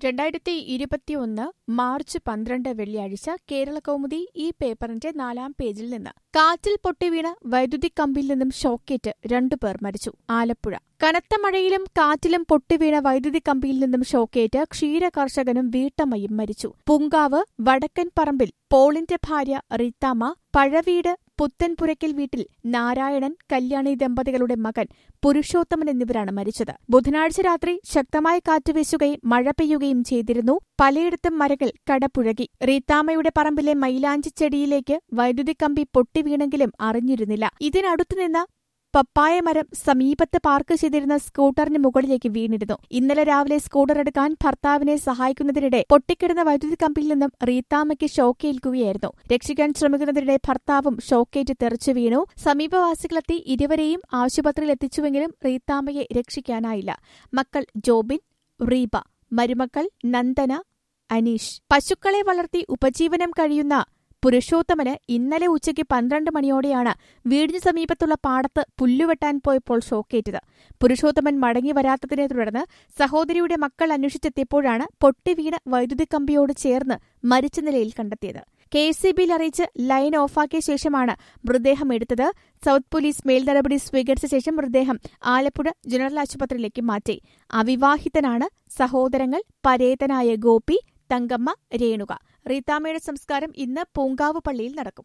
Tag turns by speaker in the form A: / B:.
A: രണ്ടായിരത്തി ഇരുപത്തിയൊന്ന് മാർച്ച് പന്ത്രണ്ട് വെള്ളിയാഴ്ച കേരള കൗമുദി ഈ പേപ്പറിന്റെ നാലാം പേജിൽ നിന്ന് കാറ്റിൽ പൊട്ടിവീണ വൈദ്യുതി കമ്പിയിൽ നിന്നും ഷോക്കേറ്റ് രണ്ടുപേർ മരിച്ചു ആലപ്പുഴ കനത്ത മഴയിലും കാറ്റിലും പൊട്ടിവീണ വൈദ്യുതി കമ്പിയിൽ നിന്നും ഷോക്കേറ്റ് ക്ഷീര കർഷകനും വീട്ടമ്മയും മരിച്ചു പുങ്കാവ് വടക്കൻ പറമ്പിൽ പോളിന്റെ ഭാര്യ റീത്താമ്മ പഴവീട് പുത്തൻപുരയ്ക്കൽ വീട്ടിൽ നാരായണൻ കല്യാണി ദമ്പതികളുടെ മകൻ പുരുഷോത്തമൻ എന്നിവരാണ് മരിച്ചത് ബുധനാഴ്ച രാത്രി ശക്തമായ കാറ്റ് വീശുകയും മഴ പെയ്യുകയും ചെയ്തിരുന്നു പലയിടത്തും മരകൾ കടപുഴകി റീത്താമ്മയുടെ പറമ്പിലെ മൈലാഞ്ചി ചെടിയിലേക്ക് വൈദ്യുതി കമ്പി പൊട്ടിവീണെങ്കിലും അറിഞ്ഞിരുന്നില്ല ഇതിനടുത്തുനിന്ന പപ്പായ മരം സമീപത്ത് പാർക്ക് ചെയ്തിരുന്ന സ്കൂട്ടറിന് മുകളിലേക്ക് വീണിരുന്നു ഇന്നലെ രാവിലെ സ്കൂട്ടർ എടുക്കാൻ ഭർത്താവിനെ സഹായിക്കുന്നതിനിടെ പൊട്ടിക്കിടന്ന വൈദ്യുതി കമ്പിയിൽ നിന്നും റീത്താമ്മയ്ക്ക് ഷോക്കേൽക്കുകയായിരുന്നു രക്ഷിക്കാൻ ശ്രമിക്കുന്നതിനിടെ ഭർത്താവും ഷോക്കേറ്റ് തെറിച്ചു വീണു സമീപവാസികളെത്തി ഇരുവരെയും ആശുപത്രിയിൽ എത്തിച്ചുവെങ്കിലും റീത്താമ്മയെ രക്ഷിക്കാനായില്ല മക്കൾ ജോബിൻ റീബ മരുമക്കൾ നന്ദന അനീഷ് പശുക്കളെ വളർത്തി ഉപജീവനം കഴിയുന്ന പുരുഷോത്തമന് ഇന്നലെ ഉച്ചയ്ക്ക് പന്ത്രണ്ട് മണിയോടെയാണ് വീടിന് സമീപത്തുള്ള പാടത്ത് പുല്ലുവെട്ടാൻ പോയപ്പോൾ ഷോക്കേറ്റത് പുരുഷോത്തമൻ മടങ്ങി വരാത്തതിനെ തുടർന്ന് സഹോദരിയുടെ മക്കൾ അന്വേഷിച്ചെത്തിയപ്പോഴാണ് പൊട്ടിവീണ വൈദ്യുതി കമ്പിയോട് ചേർന്ന് മരിച്ച നിലയിൽ കണ്ടെത്തിയത് കെ എസ് സി ബിയിൽ അറിയിച്ച് ലൈൻ ഓഫാക്കിയ ശേഷമാണ് മൃതദേഹം എടുത്തത് സൌത്ത് പോലീസ് മേൽനടപടി സ്വീകരിച്ച ശേഷം മൃതദേഹം ആലപ്പുഴ ജനറൽ ആശുപത്രിയിലേക്ക് മാറ്റി അവിവാഹിതനാണ് സഹോദരങ്ങൾ പരേതനായ ഗോപി തങ്കമ്മ രേണുക റീത്താമ്മയുടെ സംസ്കാരം ഇന്ന് പൂങ്കാവ് പള്ളിയിൽ നടക്കും